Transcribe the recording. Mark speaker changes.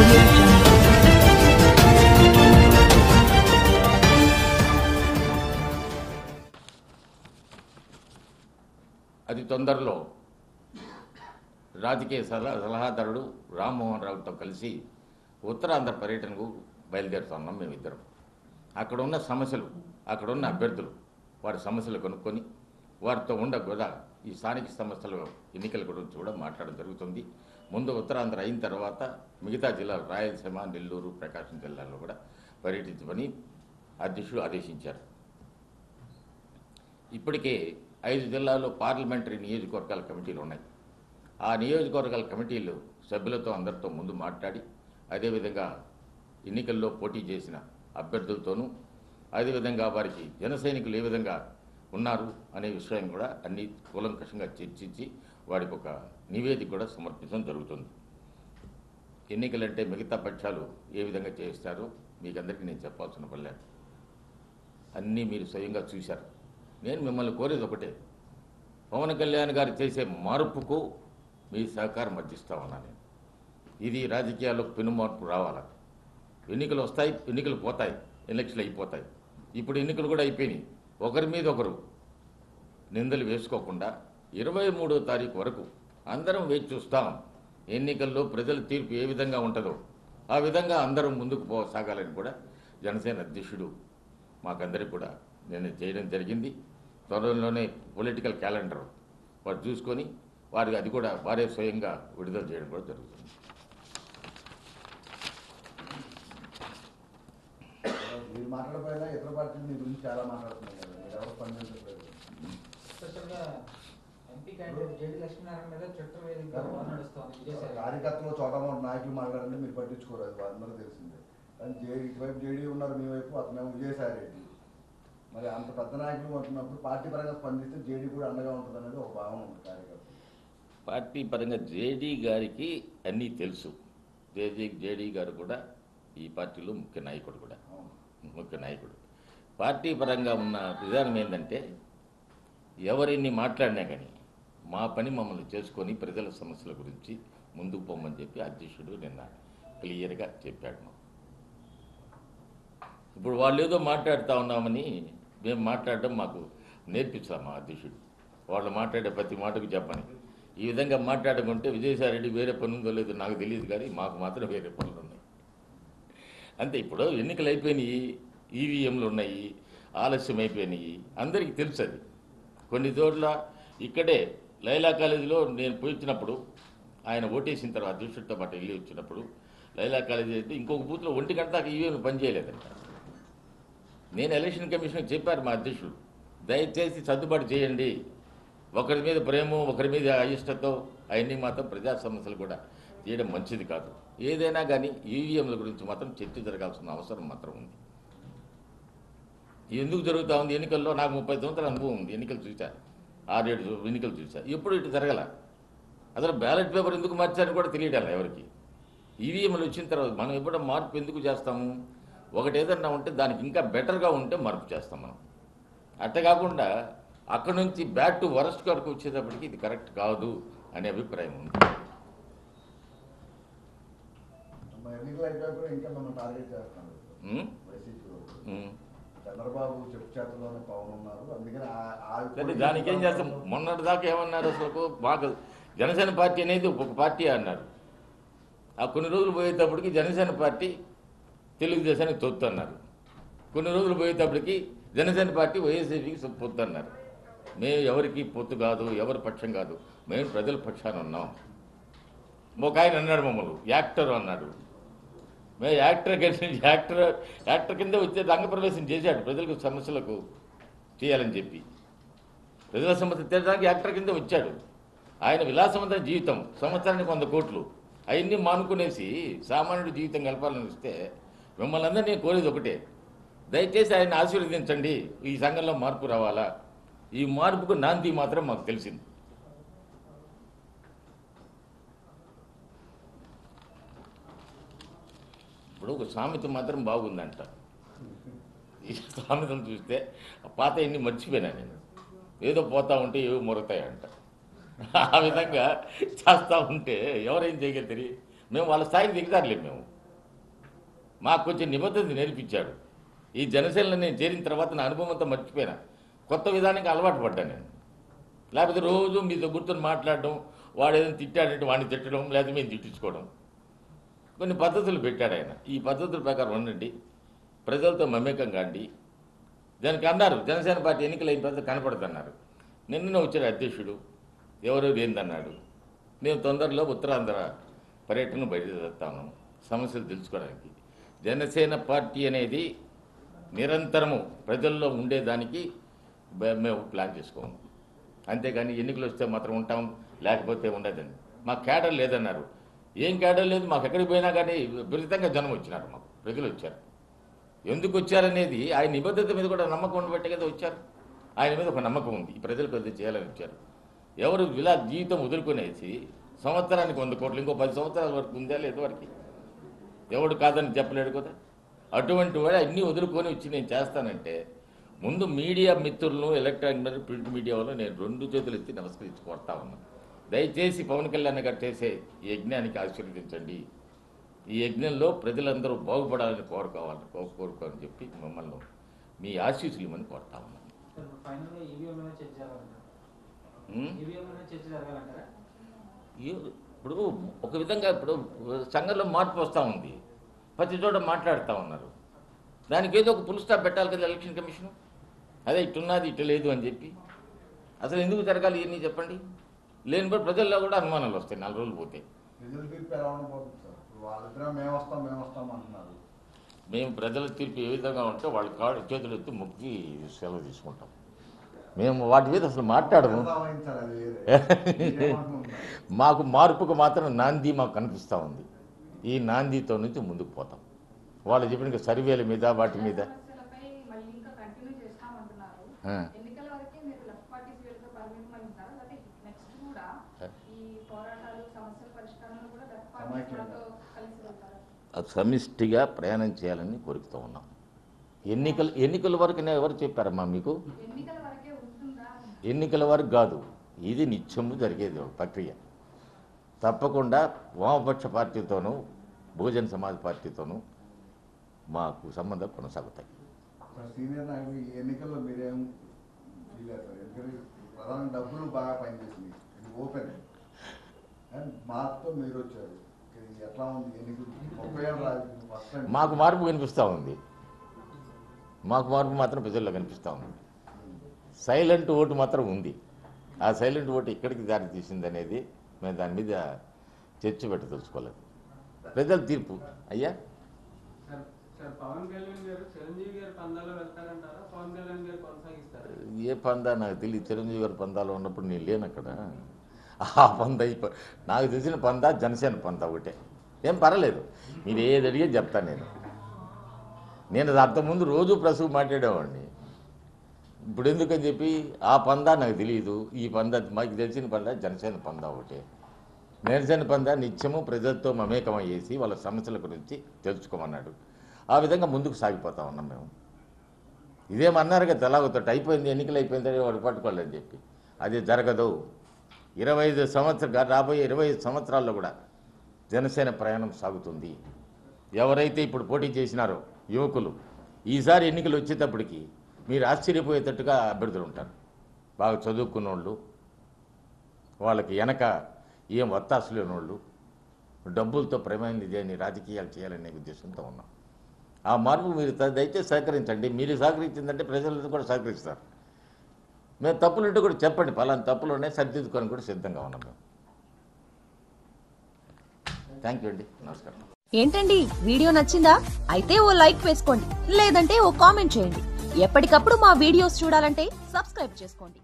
Speaker 1: audio jungle.
Speaker 2: అతి తొందరలో రాజకీయ సలహా సలహాదారుడు రామ్మోహన్ రావుతో కలిసి ఉత్తరాంధ్ర పర్యటనకు బయలుదేరుతున్నాం మేమిద్దరం అక్కడ ఉన్న సమస్యలు అక్కడ ఉన్న అభ్యర్థులు వారి సమస్యలు కనుక్కొని వారితో ఉండ కూడా ఈ స్థానిక సంస్థల ఎన్నికల గురించి కూడా మాట్లాడడం జరుగుతుంది ముందు ఉత్తరాంధ్ర అయిన తర్వాత మిగతా జిల్లాలు రాయలసీమ నెల్లూరు ప్రకాశం జిల్లాల్లో కూడా పర్యటించమని అధ్యక్షుడు ఆదేశించారు ఇప్పటికే ఐదు జిల్లాల్లో పార్లమెంటరీ నియోజకవర్గాల కమిటీలు ఉన్నాయి ఆ నియోజకవర్గాల కమిటీలు సభ్యులతో అందరితో ముందు మాట్లాడి అదేవిధంగా ఎన్నికల్లో పోటీ చేసిన అభ్యర్థులతోనూ అదేవిధంగా వారికి జన సైనికులు ఏ విధంగా ఉన్నారు అనే విషయం కూడా అన్ని కూలంకషంగా చర్చించి వారికి ఒక నివేదిక కూడా సమర్పించడం జరుగుతుంది ఎన్నికలంటే మిగతా పక్షాలు ఏ విధంగా చేస్తారో మీకు అందరికీ నేను చెప్పాల్సిన పని లేదు అన్నీ మీరు స్వయంగా చూశారు నేను మిమ్మల్ని కోరేది ఒకటే పవన్ కళ్యాణ్ గారు చేసే మార్పుకు మీ సహకారం అందిస్తా ఉన్నా నేను ఇది రాజకీయాల్లో పెను మార్పు రావాలా ఎన్నికలు వస్తాయి ఎన్నికలు పోతాయి ఎలక్షన్లు అయిపోతాయి ఇప్పుడు ఎన్నికలు కూడా అయిపోయినాయి ఒకరి మీద ఒకరు నిందలు వేసుకోకుండా ఇరవై మూడో తారీఖు వరకు అందరం వేచి చూస్తాం ఎన్నికల్లో ప్రజల తీర్పు ఏ విధంగా ఉంటుందో ఆ విధంగా అందరం ముందుకు పో సాగాలని కూడా జనసేన అధ్యక్షుడు మాకందరికి కూడా నేను చేయడం జరిగింది త్వరలోనే పొలిటికల్ క్యాలెండర్ వారు చూసుకొని వారికి అది కూడా వారే స్వయంగా విడుదల చేయడం కూడా జరుగుతుంది
Speaker 3: మీరు మాట్లాడకపోయినా ఇతర పార్టీలు మీ గురించి చాలా మాట్లాడుతున్నాయి కదా మీరు ఎవరు స్పందించట్లేదు
Speaker 4: స్పెషల్గా ఎంపీ క్యాండిడేట్ జేడి లక్ష్మీనారాయణ మీద ట్విట్టర్ వేదికగా వార్ నడుస్తోంది విజయసాయి
Speaker 3: కార్యకర్తలు చోటమోట నాయకులు మాట్లాడండి మీరు పట్టించుకోరు అది అందరూ తెలిసిందే కానీ జేడీ ఇటువైపు జేడీ ఉన్నారు మీ వైపు అతనేమో విజయసాయి రెడ్డి మరి అంత పెద్ద నాయకులు అంటున్నప్పుడు పార్టీ పరంగా స్పందిస్తే జేడీ కూడా అండగా ఉంటుంది అనేది ఒక భావన ఉంది కార్యకర్తలు
Speaker 2: పార్టీ పరంగా జేడీ గారికి అన్నీ తెలుసు జేజీ జేడీ గారు కూడా ఈ పార్టీలో ముఖ్య నాయకుడు కూడా
Speaker 3: అవును
Speaker 2: ముఖ్య నాయకుడు పార్టీ పరంగా ఉన్న విధానం ఏంటంటే ఎవరిని మాట్లాడినా కానీ మా పని మమ్మల్ని చేసుకొని ప్రజల సమస్యల గురించి ముందుకు పోమని చెప్పి అధ్యక్షుడు నిన్న క్లియర్గా చెప్పాడు మాకు. ఇప్పుడు వాళ్ళు ఏదో మాట్లాడుతూ ఉన్నామని మేము మాట్లాడడం మాకు నేర్పించాం మా అధ్యక్షుడు వాళ్ళు మాట్లాడే ప్రతి మాటకు చెప్పని ఈ విధంగా మాట్లాడుకుంటే విజయసాయిరెడ్డి వేరే పని ఉందో లేదో నాకు తెలియదు కానీ మాకు మాత్రం వేరే పనులు ఉన్నాయి అంతే ఇప్పుడు ఎన్నికలు అయిపోయినాయి ఈవీఎంలు ఉన్నాయి ఆలస్యం అయిపోయినాయి అందరికీ తెలుసు అది కొన్ని చోట్ల ఇక్కడే లైలా కాలేజీలో నేను పోయించినప్పుడు ఆయన ఓటేసిన తర్వాత అధ్యక్షుడితో పాటు వెళ్ళి వచ్చినప్పుడు లైలా కాలేజీ అయితే ఇంకొక బూత్లో ఒంటి గంట దాకా ఈవీఎం పనిచేయలేదంట నేను ఎలక్షన్ కమిషన్ చెప్పారు మా అధ్యక్షుడు దయచేసి సర్దుబాటు చేయండి ఒకరి మీద ప్రేమ ఒకరి మీద అయిష్టతో అవన్నీ మాత్రం ప్రజా సమస్యలు కూడా చేయడం మంచిది కాదు ఏదైనా కానీ ఈవీఎంల గురించి మాత్రం చర్చ జరగాల్సిన అవసరం మాత్రం ఉంది ఎందుకు జరుగుతూ ఉంది ఎన్నికల్లో నాకు ముప్పై సంవత్సరాల అనుభవం ఉంది ఎన్నికలు చూసా ఆరేడు ఎన్నికలు చూసా ఎప్పుడు ఇటు జరగల అసలు బ్యాలెట్ పేపర్ ఎందుకు మార్చారని కూడా తెలియడాలి ఎవరికి ఈవీఎంలు వచ్చిన తర్వాత మనం ఎప్పుడు మార్పు ఎందుకు చేస్తాము ఒకటి ఏదన్నా ఉంటే దానికి ఇంకా బెటర్గా ఉంటే మార్పు చేస్తాం మనం అట్ట కాకుండా అక్కడ నుంచి బ్యాక్ టు వరస్ట్ వరకు వచ్చేటప్పటికి ఇది కరెక్ట్ కాదు అనే అభిప్రాయం ఉంది
Speaker 3: మా ఎన్నికలు అయిపోయి కూడా ఇంకా మనం టార్గెట్ చేస్తున్నాం
Speaker 2: ఉం?
Speaker 3: వైసీపీ వాళ్ళు.
Speaker 2: ఉం.
Speaker 3: చంద్రబాబు చెప్పు చేతల్లోనే పవన్ ఉన్నారు అందుకని ఆ- ఆ-
Speaker 2: సరే దానికి ఏం చేస్తాం మొన్నటి దాకా ఏమన్నారు అసలు మాకు జనసేన పార్టీ అనేది ఒక పార్టీ అన్నారు ఆ కొన్ని రోజులు పోయేటప్పటికి జనసేన పార్టీ తెలుగుదేశానికి తొత్తు అన్నారు కొన్ని రోజులు పోయేటప్పటికి జనసేన పార్టీ వైఎస్ఆర్సీపీకి పొత్తు అన్నారు మేము ఎవరికి పొత్తు కాదు ఎవరి పక్షం కాదు మేము ప్రజల పక్షాన ఉన్నాం ఒక ఆయన అన్నాడు మమ్మల్ని యాక్టర్ అన్నాడు మేము యాక్టర్ కలిసి యాక్టర్ యాక్టర్ కింద వచ్చే రంగప్రవేశం చేశాడు ప్రజలకు సమస్యలకు చేయాలని చెప్పి ప్రజల సమస్య తీర్చడానికి యాక్టర్ కింద వచ్చాడు ఆయన విలాసవంతమైన జీవితం సంవత్సరానికి వంద కోట్లు అవన్నీ మానుకునేసి సామాన్యుడి జీవితం గడపాలని వస్తే మిమ్మల్ని అందరినీ నేను కోరేది ఒకటే దయచేసి ఆయన ఆశీర్వదించండి ఈ సంఘంలో మార్పు రావాలా ఈ మార్పుకు నాంది మాత్రం మాకు తెలిసింది ఇప్పుడు ఒక సామెత మాత్రం బాగుందంట ఈ సామెతను చూస్తే ఆ పాత ఎన్ని మర్చిపోయినా నేను ఏదో పోతా ఉంటే ఏవో మొరతాయంట ఆ విధంగా చేస్తూ ఉంటే ఎవరేం చేయగలుగుతారు మేము వాళ్ళ స్థాయికి దిగుతారులే మేము మాకు కొంచెం నిబద్ధత నేర్పించాడు ఈ జనసేనలో నేను చేరిన తర్వాత నా అనుభవంతో మర్చిపోయినా కొత్త విధానానికి అలవాటు పడ్డాను నేను లేకపోతే రోజు మీతో కూర్చొని మాట్లాడడం వాడు ఏదైనా తిట్టాడంటే వాడిని తిట్టడం లేకపోతే మేము తిట్టించుకోవడం కొన్ని పద్ధతులు పెట్టాడు ఆయన ఈ పద్ధతుల ప్రకారం ఉండండి ప్రజలతో మమేకం కాండి దానికి అన్నారు జనసేన పార్టీ ఎన్నికలు అయిన తర్వాత కనపడుతున్నారు నిన్న వచ్చాడు అధ్యక్షుడు ఎవరు ఏందన్నాడు నేను తొందరలో ఉత్తరాంధ్ర పర్యటన బయలుదేరుతాను సమస్యలు తెలుసుకోవడానికి జనసేన పార్టీ అనేది నిరంతరము ప్రజల్లో ఉండేదానికి బ- మేము ప్లాన్ చేసుకోము అంతేగాని ఎన్నికలు వస్తే మాత్రం ఉంటాం లేకపోతే ఉండదని మా కేడర్ లేదన్నారు ఏం కేడర్ లేదు మాకు ఎక్కడికి పోయినా కానీ విపరీతంగా జనం వచ్చినారు మాకు ప్రజలు వచ్చారు ఎందుకు వచ్చారనేది ఆయన నిబద్ధత మీద కూడా నమ్మకం ఉండబట్టే కదా వచ్చారు ఆయన మీద ఒక నమ్మకం ఉంది ఈ ప్రజలకు అది చేయాలని వచ్చారు ఎవరు ఇలా జీవితం వదులుకునేసి సంవత్సరానికి వంద కోట్లు ఇంకో పది సంవత్సరాల వరకు ఉందా లేదు వరకు ఎవడు కాదని చెప్పలేడు కదా అటువంటి వాడు అన్నీ వదులుకొని వచ్చి నేను చేస్తానంటే ముందు మీడియా మిత్రులను ఎలక్ట్రానిక్ మీడియా, ప్రింట్ మీడియా వల్ల నేను రెండు చేతులు ఎత్తి నమస్కరించి కోరుతా ఉన్నాను దయచేసి పవన్ కళ్యాణ్ గారు చేసే ఈ యజ్ఞానికి ఆశీర్వదించండి ఈ యజ్ఞంలో ప్రజలందరూ బాగుపడాలని కోరుకోవాలని కో- కోరుకోవాలని చెప్పి మిమ్మల్ని మీ ఆశీస్సులు ఇవ్వమని కోరుతా ఉన్నాను
Speaker 4: సార్ ఫైనల్గా ఈవీఎం మీద చర్చ జరగాలంటారా
Speaker 2: ఉం?
Speaker 4: ఈవీఎం మీద చర్చ జరగాలంటారా
Speaker 2: ఈ- ఇప్పుడు ఒక విధంగా ఇప్పుడు సంఘంలో మార్పు వస్తూ ఉంది ప్రతి చోట మాట్లాడుతూ ఉన్నారు దానికి ఏదో ఒక పుల్ స్టాప్ పెట్టాలి కదా ఎలక్షన్ కమిషన్ అదే ఇట్టున్నది ఇటు లేదు అని చెప్పి అసలు ఎందుకు జరగాలి ఇవన్నీ చెప్పండి లేనిపోయి ప్రజల్లో కూడా అనుమానాలు వస్తాయి నాలుగు రోజులు పోతే
Speaker 3: ప్రజల తీర్పు ఎలా ఉండబోతుంది సార్ ఇప్పుడు వాళ్ళిద్దరే మేము వస్తాం మేము వస్తాం అంటున్నారు
Speaker 2: మేము ప్రజల తీర్పు ఏ విధంగా ఉంటే వాళ్ళ కాడు చేతులు ఎత్తి మొక్కి సెలవు తీసుకుంటాం మేము వాటి మీద అసలు మాట్లాడము
Speaker 3: వహించాలి అది వేరే మీరేమనుకుంటున్నారు?
Speaker 2: మాకు మార్పుకు మాత్రం నాంది మాకు కనిపిస్తూ ఉంది ఈ నాందితో నుంచి ముందుకు పోతాం వాళ్ళు చెప్పిన సర్వేల మీద వాటి మీద
Speaker 1: సమస్యలపై మళ్ళీ ఇంకా కంటిన్యూ చేస్తామంటున్నారు
Speaker 2: ఆ.
Speaker 1: ఎన్నికల వరకే మీరు లెఫ్ట్ పార్టీస్ వీళ్ళతో పరిమితం అంటున్నారు లేకపోతే నెక్స్ట్ కూడా
Speaker 2: ఆ.
Speaker 1: ఈ పోరాటాలు సమస్యల పరిష్కారంలో కూడా లెఫ్ట్
Speaker 3: సమైక్యంగా.
Speaker 1: పార్టీస్ వాళ్ళతో కలిసి వెళ్తారు
Speaker 2: అది సమిష్టిగా ప్రయాణం చేయాలని కోరుకుతూ ఉన్నాం ఎన్నికల ఎన్నికల వరకు నేను ఎవరు చెప్పారమ్మా మీకు
Speaker 1: ఎన్నికల వరకే ఉంటుందా
Speaker 2: ఎన్నికల వరకు కాదు ఇది నిత్యము జరిగేది ఒక ప్రక్రియ తప్పకుండా వామపక్ష పార్టీతోనూ బహుజన సమాజ్ పార్టీతోనూ మాకు సంబంధాలు కొనసాగుతాయి
Speaker 3: సార్ సీనియర్ నాయకులు ఈ ఎన్నికల్లో మీరేం ఫీల్ అవుతారు ఎందుకంటే ప్రధాన డబ్బులు బాగా పనిచేసింది ఇది ఓపెన్ అండ్ మార్పుతో మీరు వచ్చారు ఇది ఎట్లా ఉంది ఎన్నికలు ముప్పై ఏళ్ళు రాజకీయం ఫస్ట్ టైం
Speaker 2: మాకు మార్పు కనిపిస్తూ ఉంది మాకు మార్పు మాత్రం ప్రజల్లో కనిపిస్తూ ఉంది సైలెంట్ ఓటు మాత్రం ఉంది ఆ సైలెంట్ ఓటు ఎక్కడికి దారి తీసింది అనేది మేము దాని మీద చర్చ పెట్టి తెలుసుకోలేదు ప్రజల తీర్పు అయ్యా
Speaker 5: సార్ సార్ పవన్ కళ్యాణ్ గారు చిరంజీవి గారి పందాలో వెళ్తారంటారా పవన్ కళ్యాణ్ గారు కొనసాగిస్తారా
Speaker 2: ఏ పందా నాకు తెలియదు చిరంజీవి గారి పందాలో ఉన్నప్పుడు నేను లేను అక్కడ ఆ పంద అయిపో నాకు తెలిసిన పందా జనసేన పందా ఒకటే ఏం పర్వాలేదు మీరు ఏది అడిగే చెప్తాను నేను నేను అది అంతకుముందు రోజు ప్రసవ మాట్లాడేవాడిని ఇప్పుడు ఎందుకని చెప్పి ఆ పందా నాకు తెలియదు ఈ పందా మాకు తెలిసిన పందా జనసేన పందా ఒకటే జనసేన పందా నిత్యము ప్రజలతో మమేకమయ్యేసి వాళ్ళ సమస్యల గురించి తెలుసుకోమన్నాడు ఆ విధంగా ముందుకు సాగిపోతా ఉన్నాం మేము ఇదేమన్నారు కదా తెలాగుతోటి అయిపోయింది ఎన్నికలు అయిపోయింది వాడు పట్టుకోవాలని చెప్పి అది జరగదు ఇరవై ఐదు సంవత్సరాలు రాబోయే ఇరవై ఐదు సంవత్సరాల్లో కూడా జనసేన ప్రయాణం సాగుతుంది ఎవరైతే ఇప్పుడు పోటీ చేసినారో యువకులు ఈసారి ఎన్నికలు వచ్చేటప్పటికి మీరు ఆశ్చర్యపోయేటట్టుగా అభ్యర్థులు ఉంటారు బాగా చదువుకున్న వాళ్ళు వాళ్ళకి వెనక ఏం ఒత్తాసు లేని వాళ్ళు డబ్బులతో ప్రమేయం చేయని రాజకీయాలు చేయాలనే ఉద్దేశంతో ఉన్నాం ఆ మార్పు మీరు త- దయచేసి సహకరించండి మీరు సహకరించిందంటే ప్రజలు కూడా సహకరిస్తారు మేము తప్పులు ఉంటే కూడా చెప్పండి పలానా తప్పులు ఉన్నాయి సరిదిద్దుకొని కూడా సిద్ధంగా ఉన్నాం మేము థ్యాంక్ యూ అండి నమస్కారం
Speaker 6: ఏంటండి వీడియో నచ్చిందా అయితే ఓ లైక్ వేసుకోండి లేదంటే ఓ కామెంట్ చేయండి ఎప్పటికప్పుడు మా వీడియోస్ చూడాలంటే సబ్స్క్రైబ్ చేసుకోండి